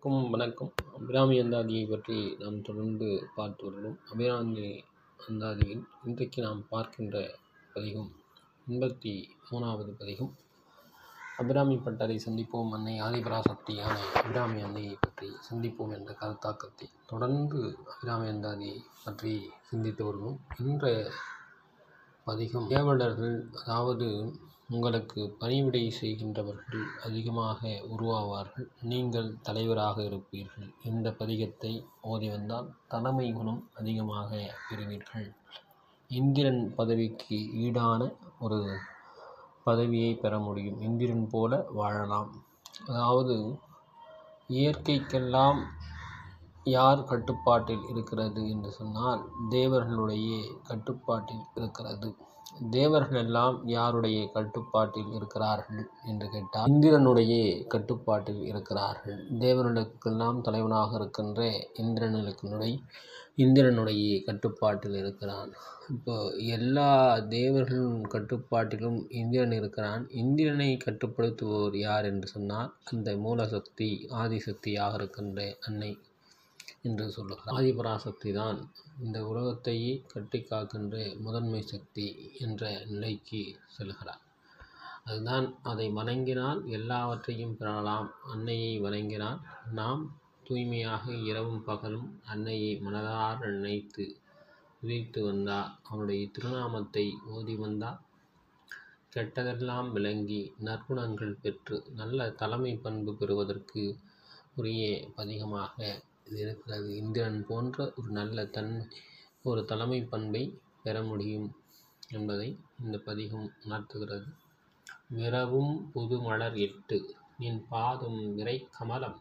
அனைவருக்கும் வணக்கம் அபிராமி அந்தாதியை பற்றி நாம் தொடர்ந்து பார்த்து வருகிறோம் அபிராமி அந்தாதியில் இன்றைக்கு நாம் பார்க்கின்ற பதிகம் எண்பத்தி மூணாவது பதிகம் அபிராமி பட்டரை சந்திப்போம் அன்னை ஆதிபராசக்தியான அபிராமி அன்னையை பற்றி சந்திப்போம் என்ற கருத்தாக்கத்தை தொடர்ந்து அபிராமி அந்தாதியை பற்றி சிந்தித்து வருவோம் இன்றைய பதிகம் ஏவலர்கள் அதாவது உங்களுக்கு பணிவிடை செய்கின்றவர்கள் அதிகமாக உருவாவார்கள் நீங்கள் தலைவராக இருப்பீர்கள் இந்த பதிகத்தை ஓதி வந்தால் தலைமை குணம் அதிகமாக பெறுவீர்கள் இந்திரன் பதவிக்கு ஈடான ஒரு பதவியை பெற முடியும் இந்திரன் போல வாழலாம் அதாவது இயற்கைக்கெல்லாம் யார் கட்டுப்பாட்டில் இருக்கிறது என்று சொன்னால் தேவர்களுடைய கட்டுப்பாட்டில் இருக்கிறது தேவர்கள் எல்லாம் யாருடைய கட்டுப்பாட்டில் இருக்கிறார்கள் என்று கேட்டால் இந்திரனுடைய கட்டுப்பாட்டில் இருக்கிறார்கள் தேவர்களுக்கெல்லாம் தலைவனாக இருக்கின்ற இந்திரனுடைய இந்திரனுடைய கட்டுப்பாட்டில் இருக்கிறான் இப்போ எல்லா தேவர்களும் கட்டுப்பாட்டிலும் இந்திரன் இருக்கிறான் இந்திரனை கட்டுப்படுத்துபவர் யார் என்று சொன்னால் அந்த மூலசக்தி ஆதிசக்தியாக இருக்கின்ற அன்னை என்று சொல்லுகிறார் ஆதிபராசக்தி தான் இந்த உலகத்தையே கட்டி காக்கின்ற முதன்மை சக்தி என்ற நிலைக்கு செல்கிறார் அதுதான் அதை வணங்கினால் எல்லாவற்றையும் பெறலாம் அன்னையை வணங்கினால் நாம் தூய்மையாக இரவும் பகலும் அன்னையை மனதார நினைத்து உதித்து வந்தால் அவனுடைய திருநாமத்தை ஓதி வந்தால் கெட்டதெல்லாம் விளங்கி நற்குணங்கள் பெற்று நல்ல தலைமை பண்பு பெறுவதற்கு உரிய பதிகமாக இது இருக்கிறது இந்திரன் போன்ற ஒரு நல்ல தன் ஒரு தலைமை பண்பை பெற முடியும் என்பதை இந்த பதிகம் உணர்த்துகிறது விரவும் புது மலர் எட்டு நின் பாதம் விரை கமலம்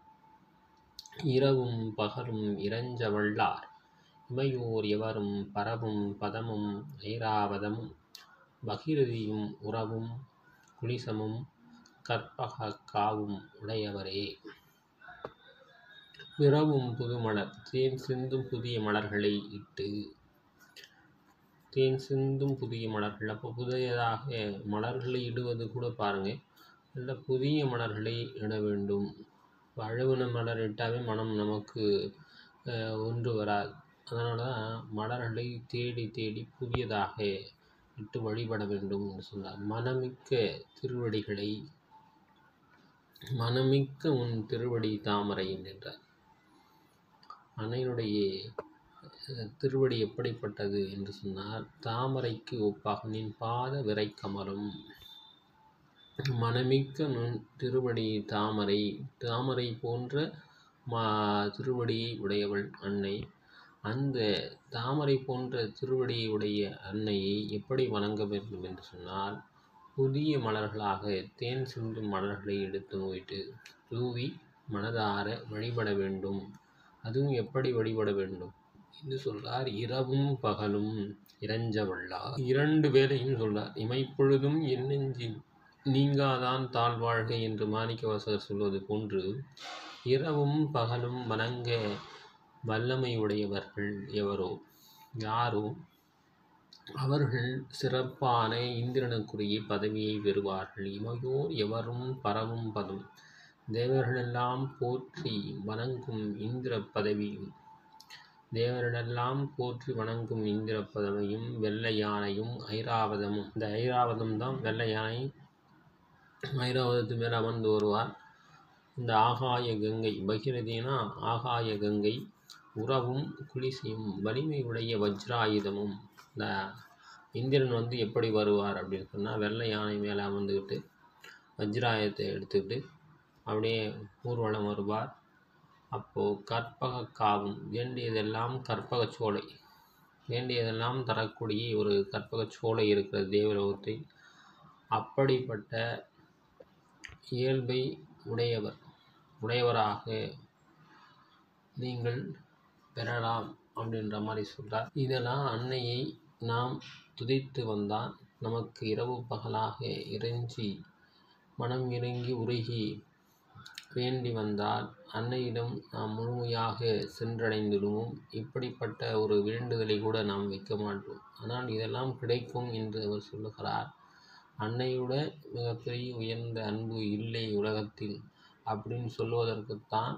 இரவும் பகலும் இறஞ்ச வல்லார் இமையோர் எவரும் பரவும் பதமும் ஐராவதமும் பகிரதியும் உறவும் குளிசமும் கற்பக காவும் உடையவரே விரவும் புதுமலர் தேன் சிந்தும் புதிய மலர்களை இட்டு தேன் சிந்தும் புதிய மலர்கள் அப்போ புதியதாக மலர்களை இடுவது கூட பாருங்கள் நல்ல புதிய மலர்களை இட வேண்டும் அழுகுன மலர் இட்டாவே மனம் நமக்கு ஒன்று வராது அதனால தான் மலர்களை தேடி தேடி புதியதாக இட்டு வழிபட வேண்டும் என்று சொன்னார் மனமிக்க திருவடிகளை மனமிக்க உன் திருவடி தாமரை என்றார் அன்னையினுடைய திருவடி எப்படிப்பட்டது என்று சொன்னால் தாமரைக்கு ஒப்பாக நின் பாத விரை கமலும் மனமிக்க நுண் திருவடி தாமரை தாமரை போன்ற மா திருவடியை உடையவள் அன்னை அந்த தாமரை போன்ற திருவடியை உடைய அன்னையை எப்படி வணங்க வேண்டும் என்று சொன்னால் புதிய மலர்களாக தேன் சிந்தும் மலர்களை எடுத்து போயிட்டு தூவி மனதார வழிபட வேண்டும் அதுவும் எப்படி வழிபட வேண்டும் என்று சொல்றார் இரவும் பகலும் இறஞ்சவள்ளார் இரண்டு வேலையும் சொல்றார் இமைப்பொழுதும் என்னெஞ்சில் நீங்காதான் தாழ்வாழ்கை என்று மாணிக்க வாசகர் சொல்வது போன்று இரவும் பகலும் வணங்க வல்லமை உடையவர்கள் எவரோ யாரோ அவர்கள் சிறப்பான இந்திரனுக்குரிய பதவியை பெறுவார்கள் இமையோர் எவரும் பரவும் பதம் தேவர்களெல்லாம் போற்றி வணங்கும் இந்திர பதவியும் தேவர்களெல்லாம் போற்றி வணங்கும் இந்திர பதவியும் வெள்ளை யானையும் ஐராவதமும் இந்த ஐராவதம் தான் வெள்ளை யானை ஐராவதத்து மேல் அமர்ந்து வருவார் இந்த ஆகாய கங்கை பகிரதினா ஆகாய கங்கை உறவும் குளிசையும் வலிமை உடைய வஜ்ராயுதமும் இந்த இந்திரன் வந்து எப்படி வருவார் அப்படின்னு சொன்னால் வெள்ளை யானை மேலே அமர்ந்துக்கிட்டு வஜ்ராயுதத்தை எடுத்துக்கிட்டு அப்படியே ஊர்வலம் வருவார் அப்போது கற்பக காவும் வேண்டியதெல்லாம் கற்பக சோலை வேண்டியதெல்லாம் தரக்கூடிய ஒரு கற்பக சோலை இருக்கிற தேவலோகத்தை அப்படிப்பட்ட இயல்பை உடையவர் உடையவராக நீங்கள் பெறலாம் அப்படின்ற மாதிரி சொல்கிறார் இதெல்லாம் அன்னையை நாம் துதித்து வந்தால் நமக்கு இரவு பகலாக இறைஞ்சி மனம் இறங்கி உருகி வேண்டி வந்தால் அன்னையிடம் நாம் முழுமையாக சென்றடைந்துடுவோம் இப்படிப்பட்ட ஒரு வேண்டுதலை கூட நாம் வைக்க மாட்டோம் ஆனால் இதெல்லாம் கிடைக்கும் என்று அவர் சொல்லுகிறார் அன்னையோட மிகப்பெரிய உயர்ந்த அன்பு இல்லை உலகத்தில் அப்படின்னு சொல்லுவதற்குத்தான்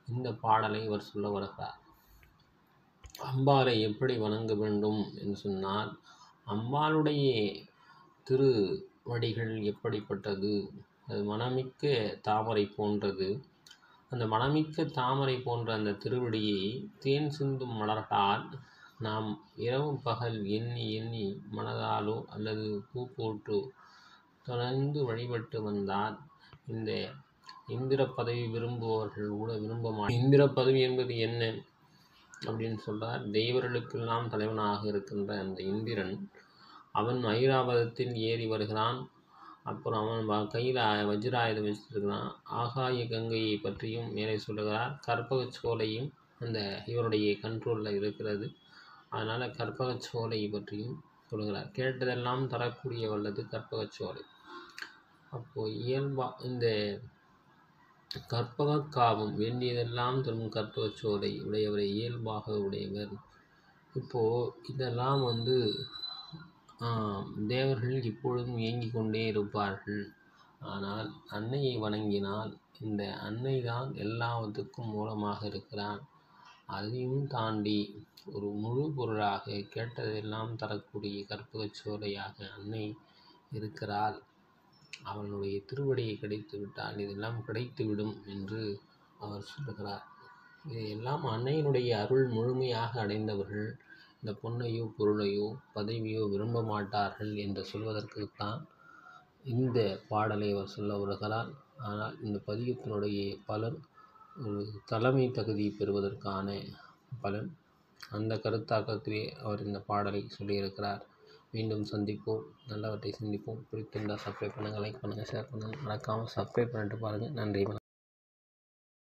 இந்த பாடலை இவர் சொல்ல வருகிறார் அம்பாளை எப்படி வணங்க வேண்டும் என்று சொன்னால் அம்பாளுடைய திருவடிகள் எப்படிப்பட்டது அது மனமிக்க தாமரை போன்றது அந்த மனமிக்க தாமரை போன்ற அந்த திருவடியை தேன் சிந்தும் மலர்களால் நாம் இரவு பகல் எண்ணி எண்ணி மனதாலோ அல்லது பூ போட்டு தொடர்ந்து வழிபட்டு வந்தால் இந்த இந்திர பதவி விரும்புபவர்கள் கூட விரும்ப மாட்டார் இந்திர பதவி என்பது என்ன அப்படின்னு சொல்றார் தெய்வர்களுக்கெல்லாம் தலைவனாக இருக்கின்ற அந்த இந்திரன் அவன் ஐராவதத்தில் ஏறி வருகிறான் அப்புறம் அவன் வ- கையில் வஜ்ராயுதம் வச்சிருக்கிறான் ஆகாய கங்கையை பற்றியும் மேலே சொல்லுகிறார் கற்பகச் சோலையும் அந்த இவருடைய கண்ட்ரோலில் இருக்கிறது அதனால் கற்பகச் சோலை பற்றியும் சொல்லுகிறார் கேட்டதெல்லாம் தரக்கூடிய வல்லது கற்பகச் சோலை அப்போது இயல்பா இந்த கற்பகக் காவம் வேண்டியதெல்லாம் தரும் கற்பகச் சோலை உடையவரை இயல்பாக உடையவர் இப்போது இதெல்லாம் வந்து ஆம், தேவர்கள் இப்பொழுதும் இயங்கிக் கொண்டே இருப்பார்கள் ஆனால் அன்னையை வணங்கினால் இந்த அன்னை தான் எல்லாவற்றுக்கும் மூலமாக இருக்கிறார் அதையும் தாண்டி ஒரு முழு பொருளாக கேட்டதெல்லாம் தரக்கூடிய கற்பகச் சோலையாக அன்னை இருக்கிறாள் அவளுடைய திருவடியை கிடைத்து விட்டால் இதெல்லாம் கிடைத்துவிடும் என்று அவர் சொல்லுகிறார் இதையெல்லாம் அன்னையினுடைய அருள் முழுமையாக அடைந்தவர்கள் இந்த பொன்னையோ பொருளையோ பதவியோ விரும்ப மாட்டார்கள் என்று சொல்வதற்குத்தான் இந்த பாடலை அவர் சொல்ல வருகிறார் ஆனால் இந்த பதிகத்தினுடைய பலன் ஒரு தலைமை தகுதி பெறுவதற்கான பலன் அந்த கருத்தாக்கத்திலே அவர் இந்த பாடலை சொல்லியிருக்கிறார் மீண்டும் சந்திப்போம் நல்லவற்றை சிந்திப்போம் பிடித்திருந்தால் சப்ஸ்கிரைப் பண்ணுங்கள் லைக் பண்ணுங்கள் ஷேர் பண்ணுங்கள் மறக்காமல் சப்ஸ்கிரைப் பண்ணிட்டு பாருங்கள் நன்றி வணக்கம்